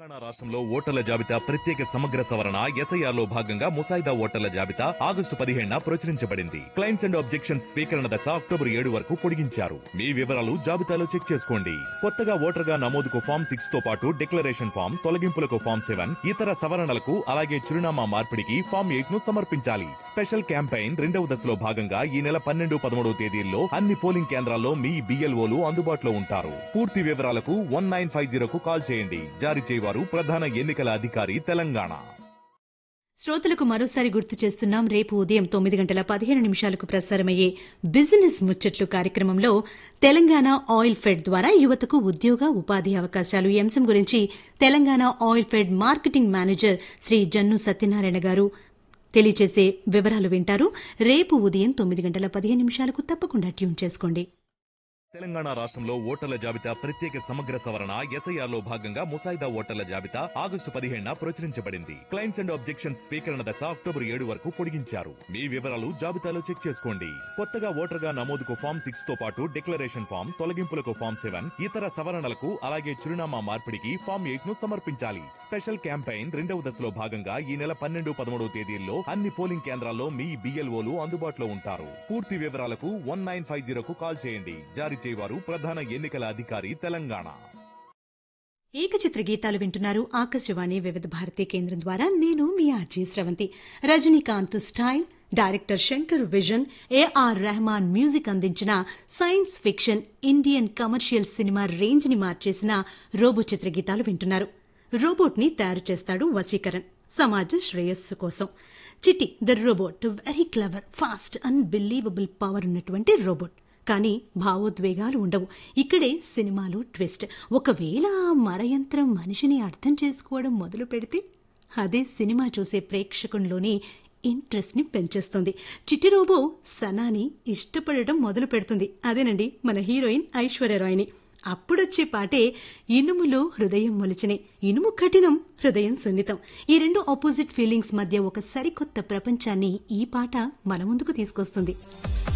తెలంగాణ రాష్ట్రంలో ఓటర్ల జాబితా ప్రత్యేక సమగ్ర సవరణ ఎస్ఐఆర్ లో భాగంగా ముసాయిదా ఓటర్ల జాబితా ఆగస్టు పదిహేడున ప్రచురించబడింది క్లైమ్స్ అండ్ ఆబ్జెక్షన్స్ స్వీకరణ దశ అక్టోబర్ ఏడు వరకు పొడిగించారు మీ వివరాలు జాబితాలో చెక్ చేసుకోండి కొత్తగా ఓటర్గా నమోదుకు ఫామ్ సిక్స్ తో పాటు డిక్లరేషన్ ఫామ్ తొలగింపులకు ఫామ్ సెవెన్ ఇతర సవరణలకు అలాగే చిరునామా మార్పిడికి ఫామ్ ఎయిట్ ను సమర్పించాలి స్పెషల్ క్యాంపెయిన్ రెండవ దశలో భాగంగా ఈ నెల పన్నెండు పదమూడవ తేదీల్లో అన్ని పోలింగ్ కేంద్రాల్లో మీ బిఎల్ఓలు అందుబాటులో ఉంటారు పూర్తి వివరాలకు వన్ నైన్ ఫైవ్ జీరోకు కాల్ చేయండి జారీ చేయవారు ప్రధాన ఎన్నికల అధికారి తెలంగాణ శ్రోతలకు మరోసారి గుర్తు చేస్తున్నాం రేపు ఉదయం తొమ్మిది గంటల పదిహేను నిమిషాలకు ప్రసారమయ్యే బిజినెస్ ముచ్చట్లు కార్యక్రమంలో తెలంగాణ ఆయిల్ ఫెడ్ ద్వారా యువతకు ఉద్యోగ ఉపాధి అవకాశాలు ఈ అంశం గురించి Telangana Oilfed marketing manager Shri Jannu Satyanarayana garu తెలియజేసే వివరాలు వింటారు రేపు ఉదయం తొమ్మిది గంటల పదిహేను నిమిషాలకు తప్పకుండా ట్యూన్ చేసుకోండి తెలంగాణ రాష్ట్రంలో ఓటర్ల జాబితా ప్రత్యేక సమగ్ర సవరణ ఎస్ఐఆర్ లో భాగంగా ముసాయిదా ఓటర్ల జాబితా ఆగస్టు పదిహేడున ప్రచురించబడింది క్లైమ్స్ అండ్ ఆబ్జెక్షన్స్ స్వీకరణ దశ అక్టోబర్ ఏడు వరకు పొడిగించారు మీ వివరాలు జాబితాలో చెక్ చేసుకోండి కొత్తగా ఓటర్గా నమోదుకు ఫామ్ సిక్స్ తో పాటు డిక్లరేషన్ ఫామ్ తొలగింపులకు ఫామ్ సెవెన్ ఇతర సవరణలకు అలాగే చిరునామా మార్పిడికి ఫామ్ ఎయిట్ ను సమర్పించాలి స్పెషల్ క్యాంపెయిన్ రెండవ దశలో భాగంగా ఈ నెల పన్నెండు పదమూడవ తేదీల్లో అన్ని పోలింగ్ కేంద్రాల్లో మీ బిఎల్ఓలు అందుబాటులో ఉంటారు పూర్తి వివరాలకు వన్ నైన్ ఫైవ్ జీరోకు కాల్ చేయండి జారీ చేయవారు ప్రధాన ఎన్నికల అధికారి తెలంగాణ ఏకచిత్ర గీతాలు వింటున్నారు ఆకాశవాణి వివిధ భారతి కేంద్రం ద్వారా నేను మీ RJ Sravanthi Rajinikanth style director Shankar vision AR Rahman music అందించిన science fiction Indian commercial cinema range ని మార్చేసిన రోబో చిత్ర గీతాలు వింటున్నారు రోబోట్ ని తయారు చేస్తాడు వశీకరణ్ సమాజ శ్రేయస్సు కోసం Chitti the robot very clever fast unbelievable power ఉన్నటువంటి రోబోట్ కానీ భావోద్వేగాలు ఉండవు ఇక్కడే సినిమాలో ట్విస్ట్ ఒకవేళ ఆ మరయంత్రం మనిషిని అర్థం చేసుకోవడం మొదలు పెడితే అదే సినిమా చూసే ప్రేక్షకుల్లోని ఇంట్రెస్ట్ ని పెంచేస్తుంది చిట్టి రోబో సనాని ఇష్టపడటం మొదలు పెడుతుంది అదేనండి మన హీరోయిన్ ఐశ్వర్యరాయ్ని అప్పుడొచ్చే పాటే ఇనుములో హృదయం మొలిచినే ఇనుము కఠినం హృదయం సున్నితం ఈ రెండు ఆపోజిట్ ఫీలింగ్స్ మధ్య ఒక సరికొత్త ప్రపంచాన్ని ఈ పాట మన ముందుకు తీసుకొస్తుంది